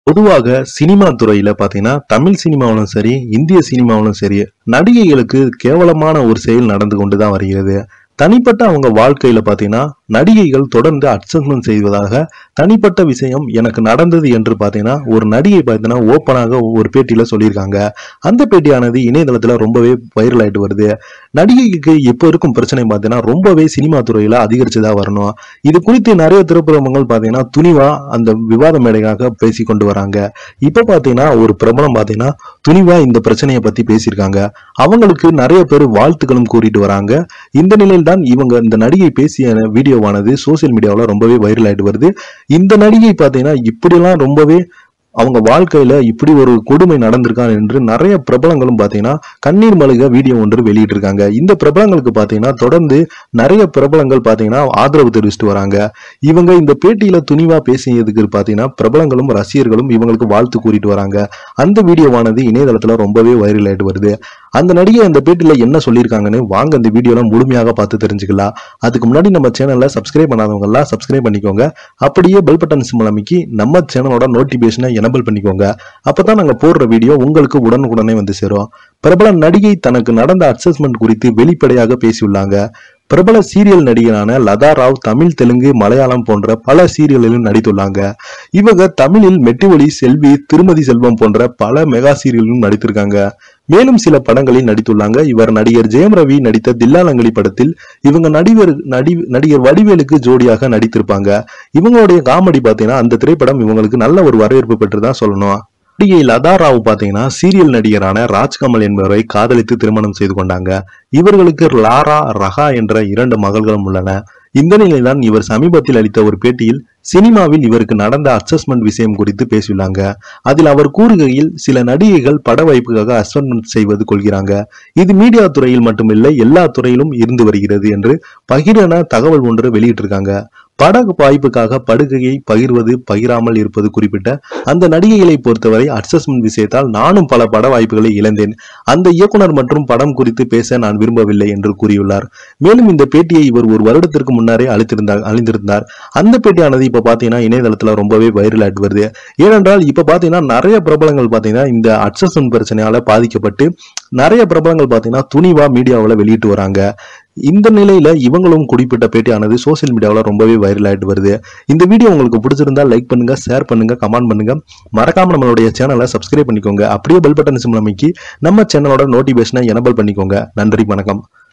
பொதுவாக சினிமா துறையில பாத்தீங்கன்னா தமிழ் சினிமாவிலும் சரி இந்திய சினிமாவிலும் சரி நடிகைகளுக்கு கேவலமான ஒரு செயல் நடந்து கொண்டுதான் வருகிறது தனிப்பட்ட அவங்க வாழ்க்கையில பாத்தீங்கன்னா நடிகைகள் தொடர்ந்து அட்ஜஸ்ட்மெண்ட் செய்வதாக தனிப்பட்ட விஷயம் எனக்கு நடந்தது என்று பாத்தீங்கன்னா ஒரு நடிகை பார்த்தீங்கன்னா ஓப்பனாக ஒரு பேட்டியில சொல்லியிருக்காங்க அந்த பேட்டியானது இணையதளத்துல ரொம்பவே வைரல் ஆயிட்டு வருது நடிகைக்கு இப்போ இருக்கும் பிரச்சனை பார்த்தீங்கன்னா ரொம்பவே சினிமா துறையில அதிகரிச்சுதா வரணும் இது குறித்து நிறைய திரைப்படங்கள் பார்த்தீங்கன்னா துணிவா அந்த விவாத மேடையாக பேசி கொண்டு வராங்க இப்ப பாத்தீங்கன்னா ஒரு பிரபலம் பாத்தீங்கன்னா துணிவா இந்த பிரச்சனையை பத்தி பேசியிருக்காங்க அவங்களுக்கு நிறைய பேர் வாழ்த்துக்களும் கூறிட்டு வராங்க இந்த நிலையில் தான் இவங்க இந்த நடிகை பேசிய வீடியோவானது சோசியல் மீடியாவில் ரொம்பவே வைரல் ஆயிட்டு வருது இந்த நடிகை பாத்தீங்கன்னா இப்படிலாம் ரொம்பவே அவங்க வாழ்க்கையில இப்படி ஒரு கொடுமை நடந்திருக்கான் என்று நிறைய பிரபலங்களும் பாத்தீங்கன்னா கண்ணீர் மல்க வீடியோ ஒன்று வெளியிட்டிருக்காங்க இந்த பிரபலங்களுக்கு பாத்தீங்கன்னா தொடர்ந்து நிறைய பிரபலங்கள் பாத்தீங்கன்னா ஆதரவு தெரிவிச்சுட்டு வராங்க இவங்க இந்த பேட்டியில துணிவா பேசியதுக்கு பாத்தீங்கன்னா பிரபலங்களும் ரசிகர்களும் இவங்களுக்கு வாழ்த்து கூறிட்டு வராங்க அந்த வீடியோவானது இணையதளத்துல ரொம்பவே வைரல் ஆயிட்டு வருது அந்த நடிகை அந்த பேட்டியில என்ன சொல்லியிருக்காங்கன்னு வாங்க அந்த வீடியோல முழுமையாக பார்த்து தெரிஞ்சுக்கலாம் அதுக்கு முன்னாடி நம்ம சேனலை சப்ஸ்கிரைப் பண்ணாதவங்க எல்லாம் சப்ஸ்கிரைப் பண்ணிக்கோங்க அப்படியே பெல் பட்டன் சிம்பிள் அமைக்கி நம்ம சேனலோட நோட்டிபிகேஷனை எனபிள் பண்ணிக்கோங்க அப்பதான் நாங்க போடுற வீடியோ உங்களுக்கு உடனுக்குடனே வந்து சேரும் பிரபல நடிகை தனக்கு நடந்த அசஸ்மெண்ட் குறித்து வெளிப்படையாக பேசியுள்ளாங்க பிரபல சீரியல் நடிகரான லதா ராவ் தமிழ் தெலுங்கு மலையாளம் போன்ற பல சீரியல்களிலும் நடித்துள்ளாங்க இவங்க தமிழில் மெட்டிவொலி செல்வி திருமதி செல்வம் போன்ற பல மெகா சீரியலிலும் நடித்திருக்காங்க மேலும் சில படங்களில் நடித்துள்ளாங்க இவர் நடிகர் ஜெயம் ரவி நடித்த தில்லாலங்கடி படத்தில் இவங்க நடிகர் நடி நடிகர் வடிவேலுக்கு ஜோடியாக நடித்திருப்பாங்க இவங்களுடைய காமெடி பார்த்தீங்கன்னா அந்த திரைப்படம் இவங்களுக்கு நல்ல ஒரு வரவேற்பு பெற்று தான் சொல்லணும் நடிகை லதா ராவ் பாத்தீங்கன்னா சீரியல் நடிகரான ராஜ்கமல் என்பவரை காதலித்து திருமணம் செய்து கொண்டாங்க இவர்களுக்கு லாரா ரஹா என்ற இரண்டு மகள்களும் உள்ளன இந்த நிலையில்தான் இவர் சமீபத்தில் அளித்த ஒரு பேட்டியில் சினிமாவில் இவருக்கு நடந்த அசஸ்மெண்ட் விஷயம் குறித்து பேசியுள்ளாங்க அதில் அவர் கூறுகையில் சில நடிகைகள் பட வாய்ப்புக்காக அசஸ்மெண்ட் செய்வது கொள்கிறாங்க இது மீடியா துறையில் மட்டுமில்லை எல்லா துறையிலும் இருந்து வருகிறது என்று பகிரன தகவல் ஒன்று வெளியிட்டிருக்காங்க பட வாய்ப்புக்காக படுகையை பகிர்வது பகிராமல் இருப்பது குறிப்பிட்ட அந்த நடிகைகளை பொறுத்தவரை அட்ஜஸ்ட்மெண்ட் விஷயத்தால் நானும் பல பட வாய்ப்புகளை இழந்தேன் அந்த இயக்குனர் மற்றும் படம் குறித்து பேச நான் விரும்பவில்லை என்று கூறியுள்ளார் மேலும் இந்த பேட்டியை இவர் ஒரு வருடத்திற்கு முன்னரே அளித்திருந்தார் அழிந்திருந்தார் அந்த பேட்டியானது இப்ப பாத்தீங்கன்னா இணையதளத்துல ரொம்பவே வைரல் ஆகிட்டு வருது ஏனென்றால் இப்ப பாத்தீங்கன்னா நிறைய பிரபலங்கள் பாத்தீங்கன்னா இந்த அட்ஜஸ்ட்மெண்ட் பிரச்சனையால பாதிக்கப்பட்டு நிறைய பிரபலங்கள் பாத்தீங்கன்னா துணிவா மீடியாவில் வெளியிட்டு வராங்க இந்த நிலையில இவங்களும் குறிப்பிட்ட பேட்டியானது சோசியல் மீடியாவில் ரொம்பவே வைரல் ஆயிட்டு வருது இந்த வீடியோ உங்களுக்கு பிடிச்சிருந்தா லைக் பண்ணுங்க ஷேர் பண்ணுங்க கமெண்ட் பண்ணுங்க மறக்காம நம்மளுடைய சேனலை சப்ஸ்கிரைப் பண்ணிக்கோங்க அப்படியே பெல் பட்டன் சிம்ல அமைக்கி நம்ம சேனலோட நோட்டிபிகேஷனை எனபிள் பண்ணிக்கோங்க நன்றி வணக்கம்